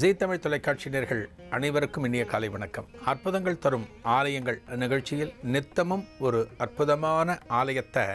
ஜீ தமிழ் தொலைக்காட்சியினர்கள் அனைவருக்கும் இனிய காலை வணக்கம் அற்புதங்கள் தரும் ஆலயங்கள் நிகழ்ச்சியில் நித்தமும் ஒரு அற்புதமான ஆலயத்தை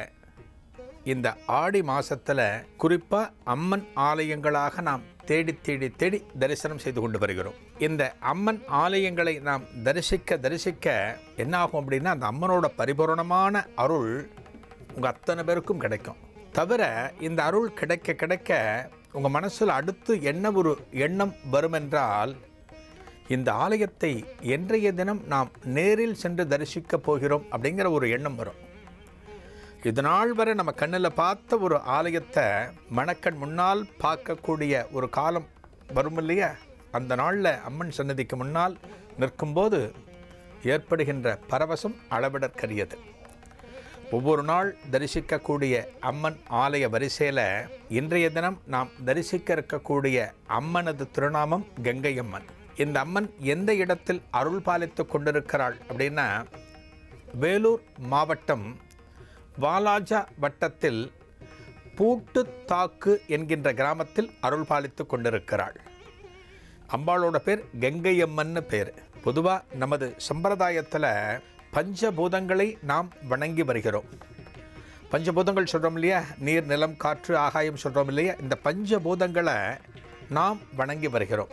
இந்த ஆடி மாசத்துல குறிப்பா அம்மன் ஆலயங்களாக நாம் தேடி தேடி தேடி தரிசனம் செய்து கொண்டு வருகிறோம் இந்த அம்மன் ஆலயங்களை நாம் தரிசிக்க தரிசிக்க என்ன ஆகும் அப்படின்னா அந்த அம்மனோட பரிபூரணமான அருள் உங்க அத்தனை பேருக்கும் கிடைக்கும் தவிர இந்த அருள் கிடைக்க கிடைக்க உங்க மனசுல அடுத்து என்ன ஒரு எண்ணம் வரும் என்றால் இந்த ஆலயத்தை என்றைய தினம் நாம் நேரில் சென்று தரிசிக்க போகிறோம் அப்படிங்கிற ஒரு எண்ணம் வரும் இது நாள் வரை நம்ம கண்ணில் பார்த்த ஒரு ஆலயத்தை மணக்கண் முன்னால் பார்க்கக்கூடிய ஒரு காலம் வரும் இல்லையா அந்த நாளில் அம்மன் சன்னதிக்கு முன்னால் நிற்கும்போது ஏற்படுகின்ற பரவசம் அளவிடற்கரியது ஒவ்வொரு நாள் தரிசிக்கக்கூடிய அம்மன் ஆலய வரிசையில் இன்றைய தினம் நாம் தரிசிக்க இருக்கக்கூடிய அம்மனது திருநாமம் கங்கை அம்மன் இந்த அம்மன் எந்த இடத்தில் அருள் பாலித்து கொண்டிருக்கிறாள் அப்படின்னா வேலூர் மாவட்டம் வாலாஜா வட்டத்தில் பூட்டுத்தாக்கு என்கின்ற கிராமத்தில் அருள் பாலித்து கொண்டிருக்கிறாள் அம்பாளோட பேர் கங்கை அம்மன்னு பேர் பொதுவாக நமது சம்பிரதாயத்தில் பஞ்சபூதங்களை நாம் வணங்கி வருகிறோம் பஞ்சபூதங்கள் சொல்கிறோம் இல்லையா நீர் நிலம் காற்று ஆகாயம் சொல்கிறோம் இல்லையா இந்த பஞ்சபூதங்களை நாம் வணங்கி வருகிறோம்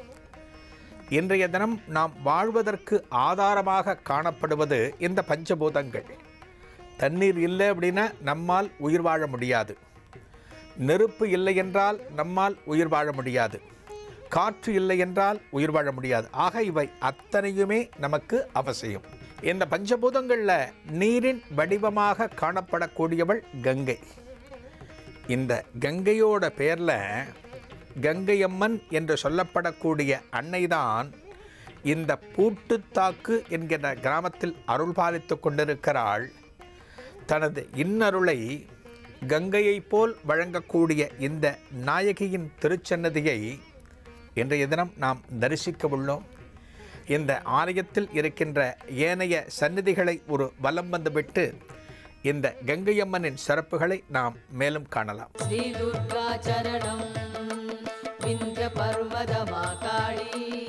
இன்றைய தினம் நாம் வாழ்வதற்கு ஆதாரமாக காணப்படுவது இந்த பஞ்சபூதங்கள் தண்ணீர் இல்லை அப்படின்னா நம்மால் உயிர் வாழ முடியாது நெருப்பு இல்லை என்றால் நம்மால் உயிர் வாழ முடியாது காற்று இல்லை என்றால் உயிர் வாழ முடியாது ஆக இவை அத்தனையுமே நமக்கு அவசியம் இந்த பஞ்சபூதங்களில் நீரின் வடிவமாக காணப்படக்கூடியவள் கங்கை இந்த கங்கையோட பேரில் கங்கையம்மன் என்று சொல்லப்படக்கூடிய அன்னைதான் இந்த பூட்டுத்தாக்கு என்கிற கிராமத்தில் அருள் பாலித்து கொண்டிருக்கிறாள் தனது இன்னருளை கங்கையைப் போல் வழங்கக்கூடிய இந்த நாயகியின் திருச்சன்னதியை இன்றைய தினம் நாம் தரிசிக்க உள்ளோம் இந்த ஆலயத்தில் இருக்கின்ற ஏனைய சந்நிதிகளை ஒரு வலம் வந்துவிட்டு இந்த கங்கையம்மனின் சிறப்புகளை நாம் மேலும் காணலாம் श्रीदुर्गा चरणम् विन्ध्यपर्वतमाकाळी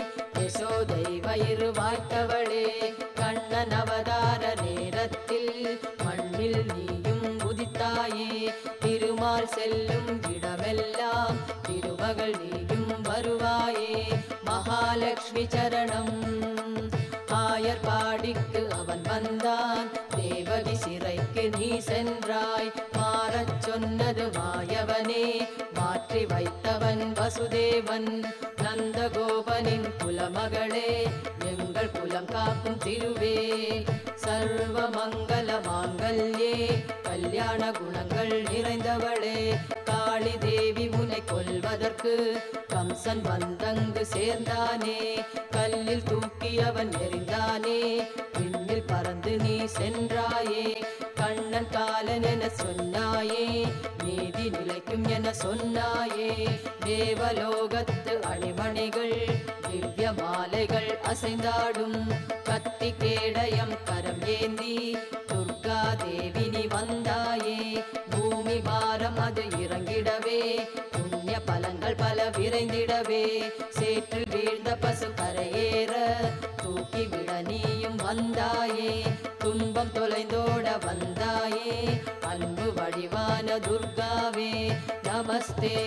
யசோதைவயிறுவாய்த்தவளே கண்ணன் அவதார நேரத்தில் மண்ணில் நீயும் உதித்தாயே திருமால் செல்லும் இடமெல்லாம் திருமகள் நீயும் வருவாயே மகாலட்சுமி சரணம் ஆயர்பாடிக்கு அவன் வந்தான் தேவகி சிறைக்கு நீ சென்றாய் மாறச் சொன்னது மாயவனே மாற்றி வைத்தவன் வசுதேவன் நந்தகோபனின் குலமகளே எங்கள் குலம் காக்கும் திருவே சர்வ மங்கள மாங்கல்யே கல்யாண குணங்கள் நிறைந்தவளே காளி தேவி உன்னை கொல்வதற்கு கம்சன் வந்தங்கு சேர்ந்தானே கல்லில் தூக்கி அவன் எறிந்தானே விண்ணில் பறந்து நீ சென்றாயே கண்ணன் காலன் என சொன்னாயே நீதி நிலைக்கும் என சொன்னாயே தேவலோகத்து அணிமணிகள் திவ்ய மாலைகள் அசைந்தாடும் கத்தி கேடயம் கரம் ஏந்தி துர்கா தேவி நீ வந்தாயே பூமி பாரம் அது இறங்கிடவே புண்ணிய பலங்கள் பல விரைந்திடவே சேற்றில் வீழ்ந்த பசு கரையேற தூக்கி விட நீயும் வந்தாயே துன்பம் தொலைந்தோட வந்தாயே அன்பு வடிவான துர்காவே நமஸ்தே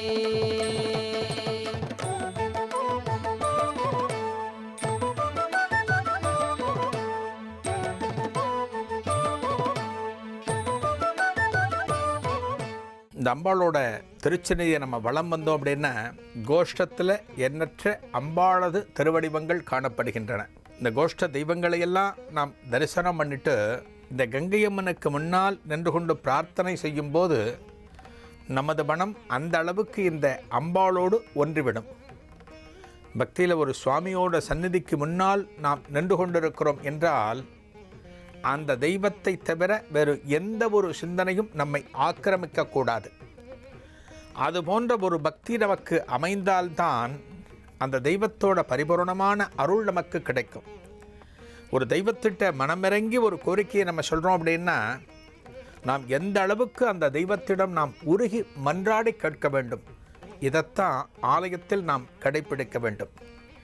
இந்த அம்பாளோட திருச்சென்னையை நம்ம வலம் வந்தோம் அப்படின்னா கோஷ்டத்தில் எண்ணற்ற அம்பாளது திருவடிவங்கள் காணப்படுகின்றன இந்த கோஷ்ட தெய்வங்களை எல்லாம் நாம் தரிசனம் பண்ணிட்டு இந்த கங்கையம்மனுக்கு முன்னால் நின்று கொண்டு பிரார்த்தனை செய்யும்போது நமது மனம் அந்த அளவுக்கு இந்த அம்பாளோடு ஒன்றிவிடும் பக்தியில் ஒரு சுவாமியோட சந்நிதிக்கு முன்னால் நாம் நின்று கொண்டிருக்கிறோம் என்றால் அந்த தெய்வத்தை தவிர வேறு எந்த ஒரு சிந்தனையும் நம்மை ஆக்கிரமிக்க கூடாது அது போன்ற ஒரு பக்தி நமக்கு அமைந்தால்தான் அந்த தெய்வத்தோட பரிபூரணமான அருள் நமக்கு கிடைக்கும் ஒரு தெய்வத்திட்ட மனமிறங்கி ஒரு கோரிக்கையை நம்ம சொல்கிறோம் அப்படின்னா நாம் எந்த அளவுக்கு அந்த தெய்வத்திடம் நாம் உருகி மன்றாடி கேட்க வேண்டும் இதைத்தான் ஆலயத்தில் நாம் கடைப்பிடிக்க வேண்டும்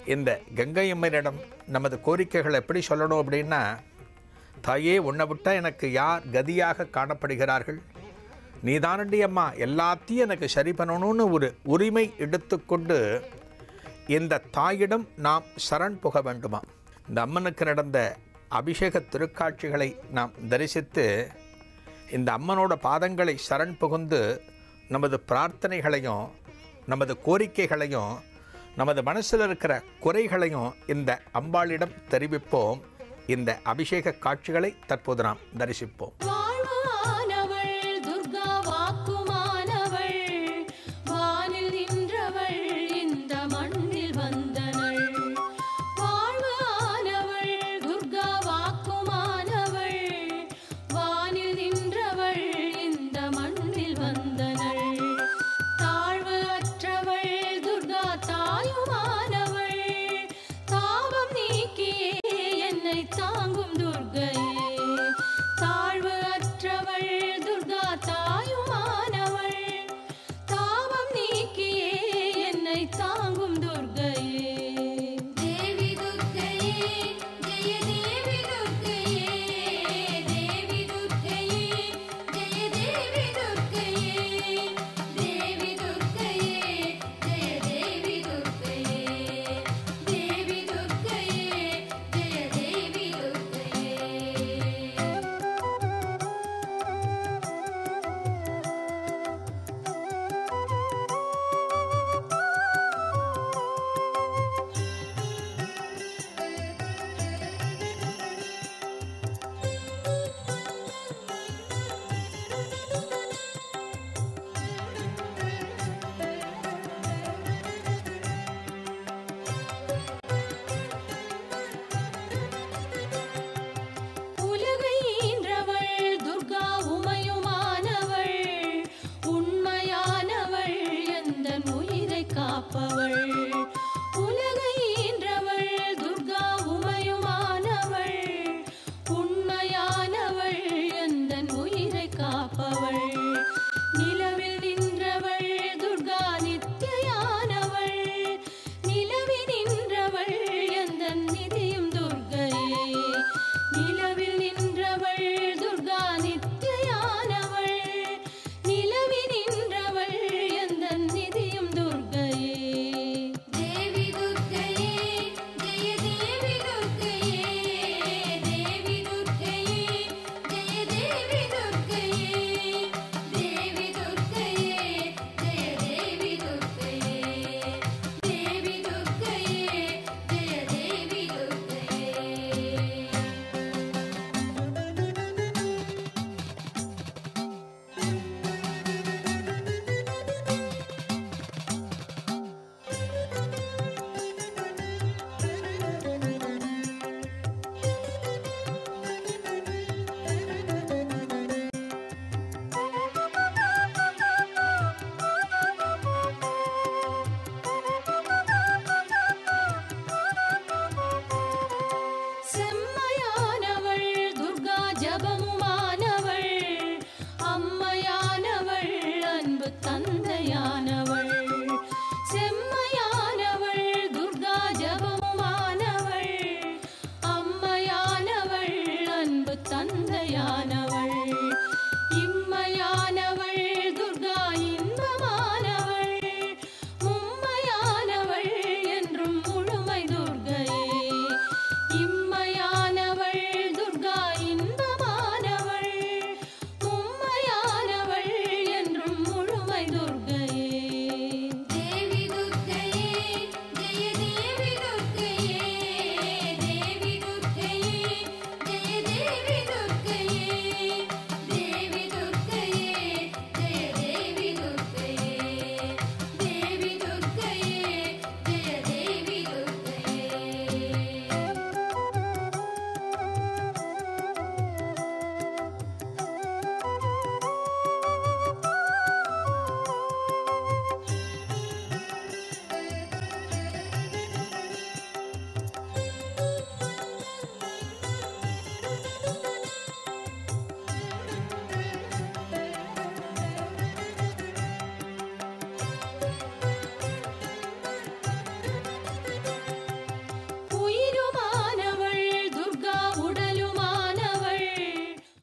இந்த கங்கை அம்மனிடம் நமது கோரிக்கைகள் எப்படி சொல்லணும் அப்படின்னா தாயே உன்னை விட்டால் எனக்கு யார் கதியாக காணப்படுகிறார்கள் நீதானண்டி அம்மா எல்லாத்தையும் எனக்கு சரி பண்ணணும்னு ஒரு உரிமை எடுத்துக்கொண்டு இந்த தாயிடம் நாம் சரண் புக வேண்டுமா இந்த அம்மனுக்கு நடந்த அபிஷேக திருக்காட்சிகளை நாம் தரிசித்து இந்த அம்மனோட பாதங்களை சரண் புகுந்து நமது பிரார்த்தனைகளையும் நமது கோரிக்கைகளையும் நமது மனசில் இருக்கிற குறைகளையும் இந்த அம்பாளிடம் தெரிவிப்போம் இந்த அபிஷேக காட்சிகளை தற்போது நாம் தரிசிப்போம் வாழ்வானவள் துர்கா வாக்குமானவள் வானில் நின்றவள் இந்த மண்ணில் வந்தனள் வாழ்வானவள் துர்கா வாக்குமானவள் வானில் நின்றவள் இந்த மண்ணில் வந்தனள் தாழ்வு அற்றவள் துர்கா தாயுமானவள் தாபம் நீக்கியே என்னை தாங்கும் துர்கையே தாழ்வு அற்றவள் துர்கா தாயுமானவள் தாபம் நீக்கியே என்னை தாங்கும் துர்கையே தேவி துர்க்கையே ஜெய தேவி துர்க்கையே தேவி துர்க்கையே ஜெய தேவி துர்க்கையே தேவி துர்க்கையே ஜெய தேவி துர்க்கையே தேவி துர்க்கையே ஜெய தேவி துர்க்கையே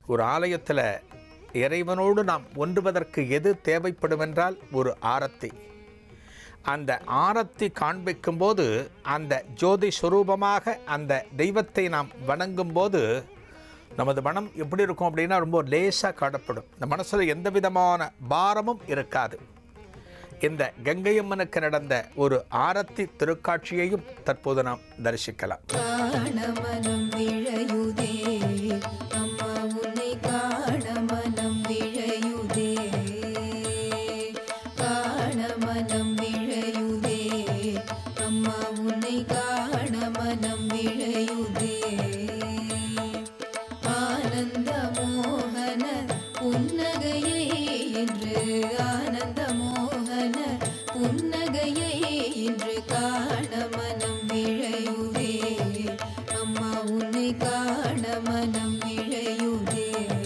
ஒரு ஆலயத்தில் இறைவனோடு நாம் ஒன்றுவதற்கு எது தேவைப்படும் என்றால் ஒரு ஆரத்தி அந்த ஆரத்தி காண்பிக்கும்போது அந்த ஜோதி சுரூபமாக அந்த தெய்வத்தை நாம் வணங்கும்போது நமது மனம் எப்படி இருக்கும் அப்படின்னா ரொம்ப லேசாக காணப்படும் இந்த மனசில் எந்த விதமான பாரமும் இருக்காது இந்த கங்கையம்மனுக்கு நடந்த ஒரு ஆரத்தி திருக்காட்சியையும் தற்போது நாம் தரிசிக்கலாம் காணமனம் விழையுதே அம்மா உன்னை காணமனம் விழையுதே காணமனம் விழையுதே அம்மா உன்னை காணமனம் விழையுதே ஆனந்த மோகன புன்னகையை என்று ஆனந்த மோகன புன்னகையை இன்று காண மனம் விழையுதே அம்மா உன்னை காண மனம் விழையுதே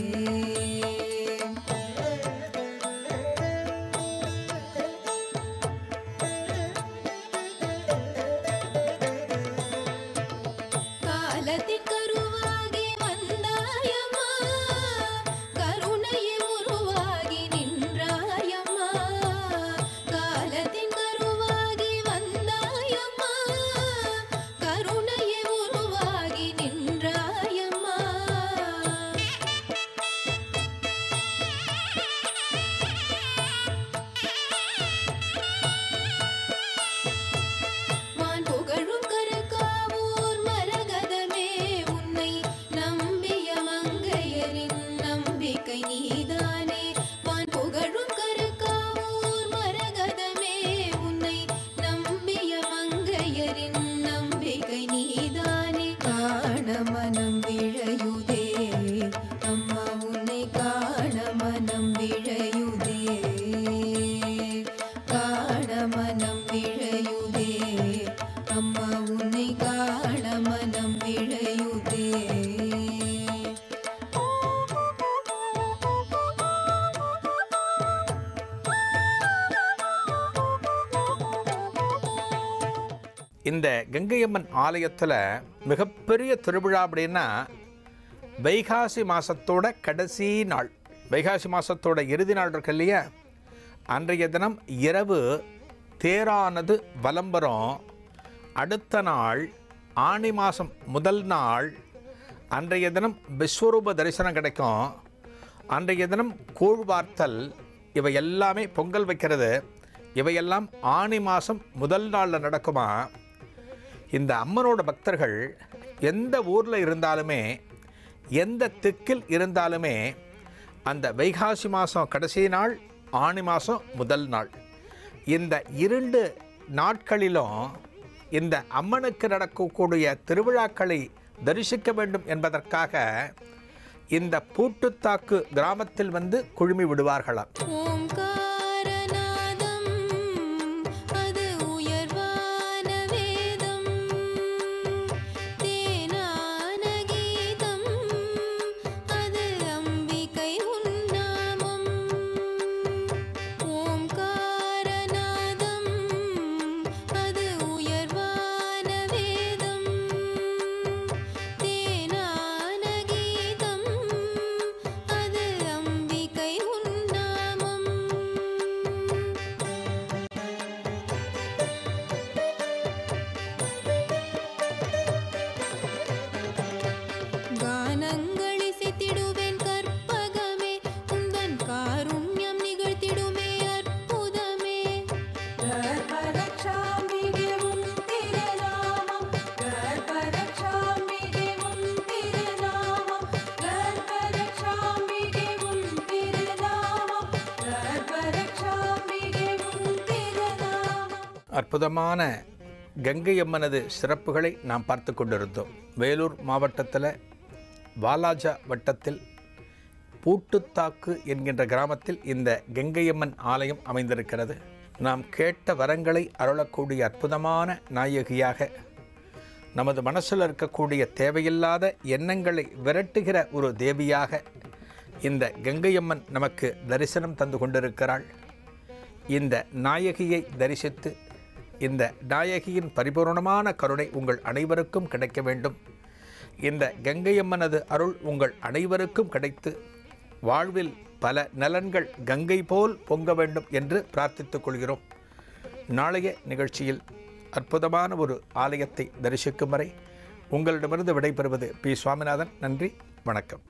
காலத்தின் கருவாகி வந்தாயம்மா கருணையை உருவாகி நின்றாயம்மா காலத்தின் கருவாகி வந்தாயம்மா கருணையை உருவாகி நின்றாயம்மா வான் புகழும் கருக்காவூர் மரகதமே உன்னை நம்பிய மங்கையரின் நம்பிக்கை நீதானே வான் புகழும் கருக்காவூர் மரகதமே உன்னை நம்பிய மங்கையரின் நம்பிக்கை நீதானே காண மனம் விழையுதே அம்மா உன்னை காண மனம் விழையுதே காண மனம் விழையுதே அம்மா உன்னை காண மனம் விழையுதே இந்த கங்கையம்மன் ஆலயத்தில் மிகப்பெரிய திருவிழா அப்படின்னா வைகாசி மாதத்தோட கடைசி நாள் வைகாசி மாதத்தோட இறுதி நாள் இருக்கு இல்லையா அன்றைய தினம் இரவு தேரானது வலம்பரம் அடுத்த நாள் ஆணி மாதம் முதல் நாள் அன்றைய தினம் விஸ்வரூப தரிசனம் கிடைக்கும் அன்றைய தினம் கூழ் வார்த்தல் இவை எல்லாமே பொங்கல் வைக்கிறது இவையெல்லாம் ஆணி மாதம் முதல் நாளில் நடக்குமா இந்த அம்மனோட பக்தர்கள் எந்த ஊரில் இருந்தாலுமே எந்த திக்கில் இருந்தாலுமே அந்த வைகாசி மாதம் கடைசி நாள் ஆணி மாதம் முதல் நாள் இந்த இரண்டு நாட்களிலும் இந்த அம்மனுக்கு நடக்கக்கூடிய திருவிழாக்களை தரிசிக்க வேண்டும் என்பதற்காக இந்த பூட்டுத்தாக்கு கிராமத்தில் வந்து குழுமி விடுவார்களாம் ஓம்காரநாதம் அது உயர்வான வேதம் தேனான கீதம் அது அம்பிகை உன்னாமம் ஓம்காரநாதம் அது உயர்வான வேதம் தேனான கீதம் அது அம்பிகை உன்னாமம் கானங்கள் இசைத்திடுவேன் கற்பகமே உந்தன் காருண்யம் நிகழ்த்திடுமே அற்புதமே கர்ப்பரக்ஷாம்பிகே உன் திருநாமம் கர்ப்பரக்ஷாம்பிகே உன் திருநாமம் கர்ப்பரக்ஷாம்பிகே உன் திருநாமம் கர்ப்பரக்ஷாம்பிகே உன் திருநாமம் அற்புதமான கங்கை அம்மனது சிறப்புகளை நாம் பார்த்து கொண்டிருந்தோம் வேலூர் மாவட்டத்தில் வாலாஜா வட்டத்தில் பூட்டுத்தாக்கு என்கின்ற கிராமத்தில் இந்த கங்கையம்மன் ஆலயம் அமைந்திருக்கிறது நாம் கேட்ட வரங்களை அருளக்கூடிய அற்புதமான நாயகியாக நமது மனசில் இருக்கக்கூடிய தேவையில்லாத எண்ணங்களை விரட்டுகிற ஒரு தேவியாக இந்த கங்கையம்மன் நமக்கு தரிசனம் தந்து கொண்டிருக்கிறாள் இந்த நாயகியை தரிசித்து இந்த நாயகியின் பரிபூர்ணமான கருணை உங்கள் அனைவருக்கும் கிடைக்க வேண்டும் இந்த கங்கையம்மனது அருள் உங்கள் அனைவருக்கும் கிடைத்து வாழ்வில் பல நலன்கள் கங்கை போல் பொங்க வேண்டும் என்று பிரார்த்தித்துக் கொள்கிறோம் நாளைய நிகழ்ச்சியில் அற்புதமான ஒரு ஆலயத்தை தரிசிக்கும் வரை உங்களிடமிருந்து விடைபெறுவது பி சுவாமிநாதன் நன்றி வணக்கம்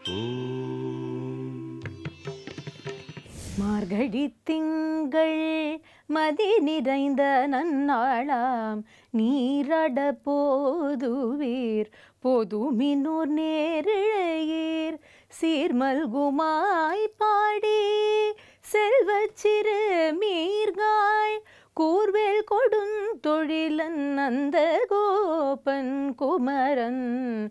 மார்கழி திங்கள் மதி நிறைந்த நன்னாளாம் நீரட போதுவீர் போதுமினோர் நேரிழையீர் சீர்மல்குமாய் பாடி செல்வச் சிறு மீர்காள் கூர்வேல் கொடும் தொழிலன் அந்த கோபன் குமரன்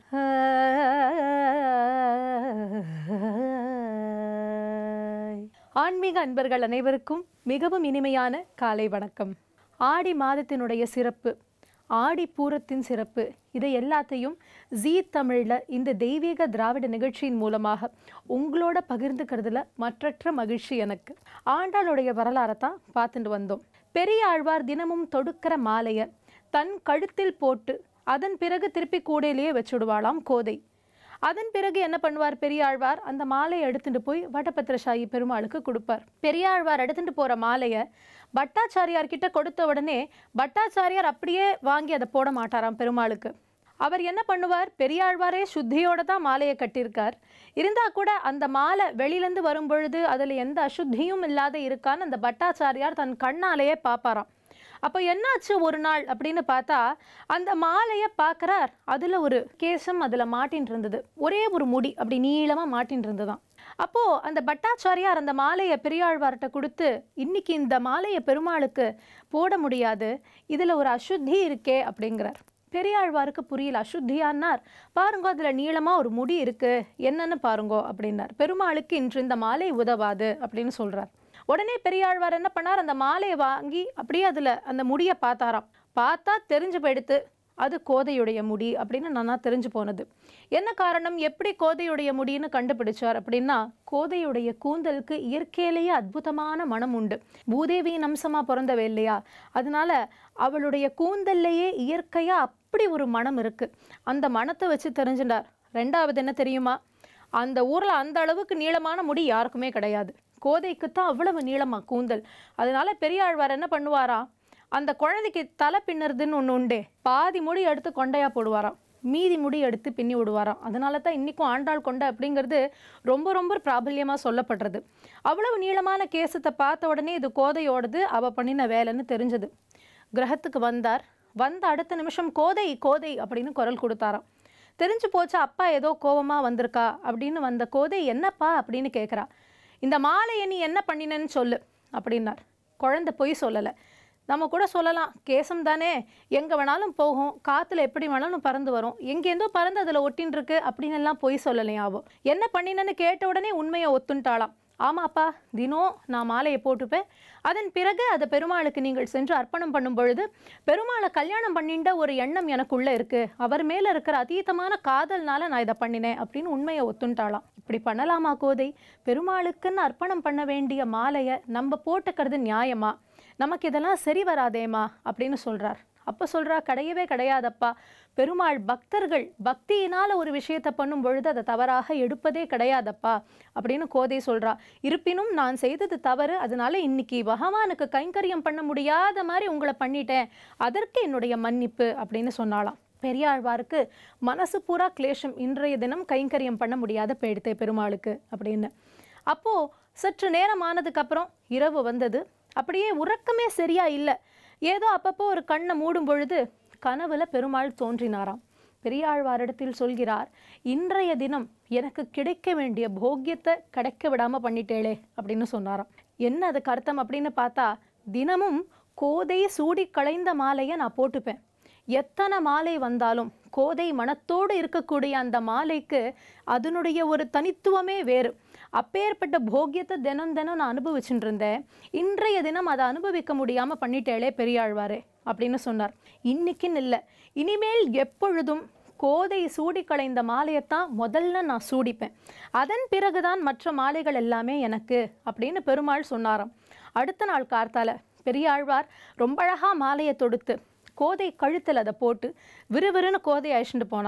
ஆன்மீக அன்பர்கள் அனைவருக்கும் மிகவும் இனிமையான காலை வணக்கம் ஆடி மாதத்தினுடைய சிறப்பு ஆடி பூரத்தின் சிறப்பு இதை எல்லாத்தையும் ஜீ தமிழில் இந்த தெய்வீக திராவிட நிகழ்ச்சியின் மூலமாக உங்களோட பகிர்ந்துக்கிறதுல மற்றற்ற மகிழ்ச்சி எனக்கு ஆண்டாளுடைய வரலாறை தான் பார்த்துட்டு வந்தோம் பெரிய ஆழ்வார் தினமும் தொடுக்கிற மாலையை தன் கழுத்தில் போட்டு அதன் பிறகு திருப்பி கூடையிலேயே வச்சுடுவாளாம் கோதை அதன் பிறகு என்ன பண்ணுவார் பெரியாழ்வார் அந்த மாலையை எடுத்துட்டு போய் வடபத்திரசாயி பெருமாளுக்கு கொடுப்பார் பெரியாழ்வார் எடுத்துட்டு போற மாலையை பட்டாச்சாரியார் கிட்ட கொடுத்த உடனே பட்டாச்சாரியார் அப்படியே வாங்கி அதை போட மாட்டாராம் பெருமாளுக்கு அவர் என்ன பண்ணுவார் பெரியாழ்வாரே சுத்தியோட தான் மாலையை கட்டியிருக்கார் இருந்தா கூட அந்த மாலை வெளியிலேருந்து வரும் பொழுது அதில் எந்த அசுத்தியும் இல்லாத இருக்கான்னு அந்த பட்டாச்சாரியார் தன் கண்ணாலேயே பார்ப்பாராம் அப்போ என்னாச்சு ஒரு நாள் அப்படின்னு பார்த்தா அந்த மாலையை பார்க்குறார் அதில் ஒரு கேசம் அதில் மாட்டின்னு இருந்தது ஒரே ஒரு முடி அப்படி நீளமாக மாட்டின்னு இருந்ததாம் அப்போது அந்த பட்டாச்சாரியார் அந்த மாலையை பெரியாழ்வார்கிட்ட கொடுத்து இன்னைக்கு இந்த மாலையை பெருமாளுக்கு போட முடியாது இதில் ஒரு அசுத்தி இருக்கே அப்படிங்கிறார் பெரியாழ்வாருக்கு புரியல அசுத்தியான்னார் பாருங்க அதில் நீளமாக ஒரு முடி இருக்கு என்னன்னு பாருங்கோ அப்படின்னார் பெருமாளுக்கு இன்று இந்த மாலை உதவாது அப்படின்னு சொல்றார் உடனே பெரியாழ்வார் என்ன பண்ணார் அந்த மாலையை வாங்கி அப்படியே அதில் அந்த முடியை பார்த்தாராம் பார்த்தா தெரிஞ்சு போயிடுத்து அது கோதையுடைய முடி அப்படின்னு நானா தெரிஞ்சு போனது என்ன காரணம் எப்படி கோதையுடைய முடின்னு கண்டுபிடிச்சார் அப்படின்னா கோதையுடைய கூந்தலுக்கு இயற்கையிலேயே அற்புதமான மனம் உண்டு பூதேவியின் அம்சமாக பிறந்தவ இல்லையா அதனால அவளுடைய கூந்தல்லையே இயற்கையாக அப்படி ஒரு மனம் இருக்கு அந்த மனத்தை வச்சு தெரிஞ்சுட்டார் ரெண்டாவது என்ன தெரியுமா அந்த ஊரில் அந்த அளவுக்கு நீளமான முடி யாருக்குமே கிடையாது கோதைக்கு தான் அவ்வளவு நீளமா கூந்தல் அதனால பெரியாழ்வார் என்ன பண்ணுவாராம் அந்த குழந்தைக்கு தலை பின்னுறதுன்னு ஒன்று உண்டே பாதி முடி எடுத்து கொண்டையா போடுவாராம் மீதி முடி எடுத்து பின்னி விடுவாராம் அதனால தான் இன்றைக்கும் ஆண்டாள் கொண்டை அப்படிங்கிறது ரொம்ப ரொம்ப பிராபல்யமாக சொல்லப்படுறது அவ்வளவு நீளமான கேசத்தை பார்த்த உடனே இது கோதையோடது அவ பண்ணின வேலைன்னு தெரிஞ்சது கிரகத்துக்கு வந்தார் வந்த அடுத்த நிமிஷம் கோதை கோதை அப்படின்னு குரல் கொடுத்தாராம் தெரிஞ்சு போச்சா அப்பா ஏதோ கோவமா வந்திருக்கா அப்படின்னு வந்த கோதை என்னப்பா அப்படின்னு கேட்குறா இந்த மாலையை நீ என்ன பண்ணினன்னு சொல்லு அப்படின்னார் குழந்தை பொய் சொல்லலை நம்ம கூட சொல்லலாம் கேசம் தானே எங்கே வேணாலும் போகும் காற்றுல எப்படி வேணாலும் பறந்து வரும் எங்கேருந்தோ பறந்து அதில் ஒட்டின்னு இருக்கு அப்படின்னு எல்லாம் பொய் சொல்லலையாவோ என்ன பண்ணினன்னு கேட்ட உடனே உண்மையை ஒத்துன்ட்டாளாம் ஆமாப்பா தினம் நான் மாலையை போட்டுப்பேன் அதன் பிறகு அதை பெருமாளுக்கு நீங்கள் சென்று அர்ப்பணம் பண்ணும் பொழுது பெருமாளை கல்யாணம் பண்ணிட்ட ஒரு எண்ணம் எனக்குள்ளே இருக்கு அவர் மேலே இருக்கிற அதீதமான காதல்னால நான் இதை பண்ணினேன் அப்படின்னு உண்மையை ஒத்துன்ட்டாளாம் இப்படி பண்ணலாமா கோதை பெருமாளுக்குன்னு அர்ப்பணம் பண்ண வேண்டிய மாலையை நம்ம போட்டுக்கிறது நியாயமா நமக்கு இதெல்லாம் சரி வராதேமா அப்படின்னு சொல்றார் அப்போ சொல்றா கிடையவே கிடையாதப்பா பெருமாள் பக்தர்கள் பக்தியினால ஒரு விஷயத்தை பண்ணும் பொழுது அதை தவறாக எடுப்பதே கிடையாதப்பா அப்படின்னு கோதை சொல்றா இருப்பினும் நான் செய்தது தவறு அதனால இன்னைக்கு பகவானுக்கு கைங்கரியம் பண்ண முடியாத மாதிரி உங்களை பண்ணிட்டேன் அதற்கு என்னுடைய மன்னிப்பு அப்படின்னு சொன்னாளாம் பெரியாழ்வாருக்கு மனசு பூரா கிளேஷம் இன்றைய தினம் கைங்கரியம் பண்ண முடியாத போயிடுத்தே பெருமாளுக்கு அப்படின்னு அப்போ சற்று நேரம் ஆனதுக்கு அப்புறம் இரவு வந்தது அப்படியே உறக்கமே சரியா இல்லை ஏதோ அப்பப்போ ஒரு கண்ணை மூடும் பொழுது கனவுல பெருமாள் தோன்றினாராம் பெரியாழ்வாரிடத்தில் சொல்கிறார் இன்றைய தினம் எனக்கு கிடைக்க வேண்டிய போக்கியத்தை கிடைக்க விடாம பண்ணிட்டேளே அப்படின்னு சொன்னாராம் என்ன அதுக்கு அர்த்தம் அப்படின்னு பார்த்தா தினமும் கோதை சூடி களைந்த மாலையை நான் போட்டுப்பேன் எத்தனை மாலை வந்தாலும் கோதை மனத்தோடு இருக்கக்கூடிய அந்த மாலைக்கு அதனுடைய ஒரு தனித்துவமே வேறு அப்பேற்பட்ட போக்கியத்தை தினம் தினம் நான் அனுபவிச்சுட்டு இருந்தேன் இன்றைய தினம் அதை அனுபவிக்க முடியாமல் பண்ணிட்டேளே பெரியாழ்வாரே அப்படின்னு சொன்னார் இன்னைக்குன்னு இல்லை இனிமேல் எப்பொழுதும் கோதை சூடி களைந்த மாலையைத்தான் முதல்ல நான் சூடிப்பேன் அதன் பிறகுதான் மற்ற மாலைகள் எல்லாமே எனக்கு அப்படின்னு பெருமாள் சொன்னாராம் அடுத்த நாள் கார்த்தால பெரியாழ்வார் ரொம்ப அழகா மாலையை தொடுத்து கோதை கழுத்தில் அதை போட்டு விறுவிறுன்னு கோதை அழிச்சுட்டு போனாராம்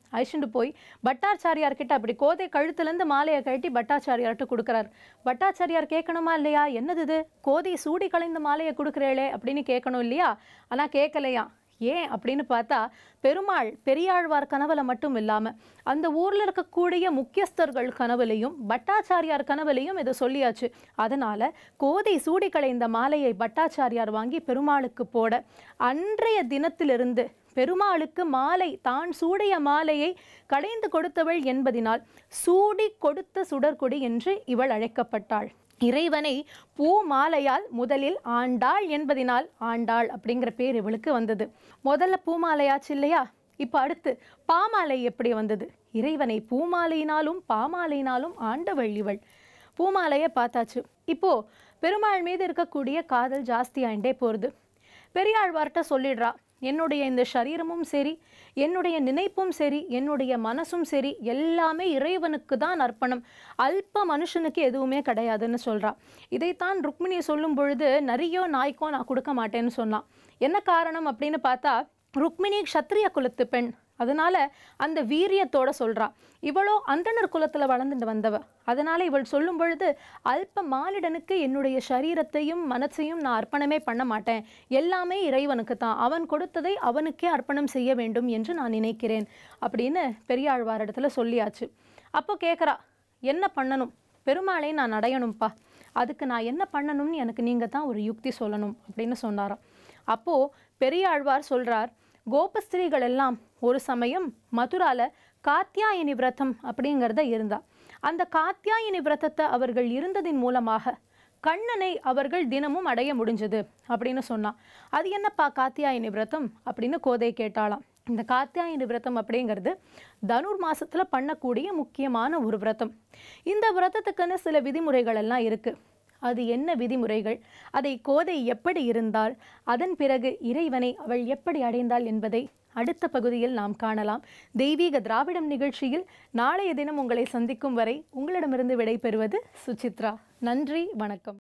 அழிச்சுட்டு போய் பட்டாச்சாரியார்கிட்ட அப்படி கோதை கழுத்துலேருந்து மாலையை கழட்டி பட்டாச்சாரியார்கிட்ட கொடுக்குறார் பட்டாச்சாரியார் கேட்கணுமா இல்லையா என்னது இது கோதை சூடி கலைந்த மாலையை கொடுக்குறேளே அப்படின்னு கேட்கணும் இல்லையா ஆனால் கேட்கலையா ஏன் அப்படின்னு பார்த்தா பெருமாள் பெரியாழ்வார் கனவுல மட்டும் இல்லாம அந்த ஊர்ல இருக்கக்கூடிய முக்கியஸ்தர்கள் கனவுலையும் பட்டாச்சாரியார் கனவுலையும் இதை சொல்லியாச்சு அதனால கோதை சூடி களைந்த மாலையை பட்டாச்சாரியார் வாங்கி பெருமாளுக்கு போட அன்றைய தினத்திலிருந்து பெருமாளுக்கு மாலை தான் சூடிய மாலையை கடைந்து கொடுத்தவள் என்பதினால் சூடி கொடுத்த சுடர்கொடி என்று இவள் அழைக்கப்பட்டாள் இறைவனை பூ மாலையால் முதலில் ஆண்டாள் என்பதினால் ஆண்டாள் அப்படிங்கிற பேர் இவளுக்கு வந்தது முதல்ல பூமாலையாச்சு இல்லையா இப்போ அடுத்து பாமாலை எப்படி வந்தது இறைவனை பூமாலையினாலும் பாமாலையினாலும் ஆண்டவள் இவள் பூமாலையை பார்த்தாச்சு இப்போ பெருமாள் மீது இருக்கக்கூடிய காதல் ஜாஸ்தியாயிண்டே போகிறது பெரியாழ்வார்கிட்ட சொல்லிடுறா என்னுடைய இந்த சரீரமும் சரி என்னுடைய நினைப்பும் சரி என்னுடைய மனசும் சரி எல்லாமே இறைவனுக்கு தான் அர்ப்பணம் அல்ப மனுஷனுக்கு எதுவுமே கிடையாதுன்னு சொல்றா இதைத்தான் ருக்மிணி சொல்லும் பொழுது நரியோ நாய்க்கோ நான் கொடுக்க மாட்டேன்னு சொன்னான் என்ன காரணம் அப்படின்னு பார்த்தா ருக்மிணி க்ஷத்ரிய குலத்து பெண் அதனால அந்த வீரியத்தோட சொல்றா இவளோ அந்தணர் குலத்துல வளர்ந்துட்டு வந்தவ அதனால இவள் சொல்லும் பொழுது அல்ப மானிடனுக்கு என்னுடைய சரீரத்தையும் மனசையும் நான் அர்ப்பணமே பண்ண மாட்டேன் எல்லாமே இறைவனுக்கு தான் அவன் கொடுத்ததை அவனுக்கே அர்ப்பணம் செய்ய வேண்டும் என்று நான் நினைக்கிறேன் அப்படின்னு பெரியாழ்வார் இடத்துல சொல்லியாச்சு அப்போ கேட்குறா என்ன பண்ணணும் பெருமாளை நான் அடையணும்ப்பா அதுக்கு நான் என்ன பண்ணணும்னு எனக்கு நீங்கள் தான் ஒரு யுக்தி சொல்லணும் அப்படின்னு சொன்னாராம் அப்போது பெரியாழ்வார் சொல்றார் கோபஸ்திரீகள் எல்லாம் ஒரு சமயம் மதுரால காத்தியாயினி விரதம் அப்படிங்கிறத இருந்தா அந்த காத்தியாயினி விரதத்தை அவர்கள் இருந்ததின் மூலமாக கண்ணனை அவர்கள் தினமும் அடைய முடிஞ்சது அப்படின்னு சொன்னான் அது என்னப்பா காத்தியாயினி விரதம் அப்படின்னு கோதை கேட்டாளாம் இந்த காத்தியாயினி விரதம் அப்படிங்கிறது தனுர் மாசத்துல பண்ணக்கூடிய முக்கியமான ஒரு விரதம் இந்த விரதத்துக்குன்னு சில விதிமுறைகள் எல்லாம் இருக்கு அது என்ன விதிமுறைகள் அதை கோதை எப்படி இருந்தால் அதன் பிறகு இறைவனை அவள் எப்படி அடைந்தாள் என்பதை அடுத்த பகுதியில் நாம் காணலாம் தெய்வீக திராவிடம் நிகழ்ச்சியில் நாளைய தினம் உங்களை சந்திக்கும் வரை உங்களிடமிருந்து விடைபெறுவது சுசித்ரா நன்றி வணக்கம்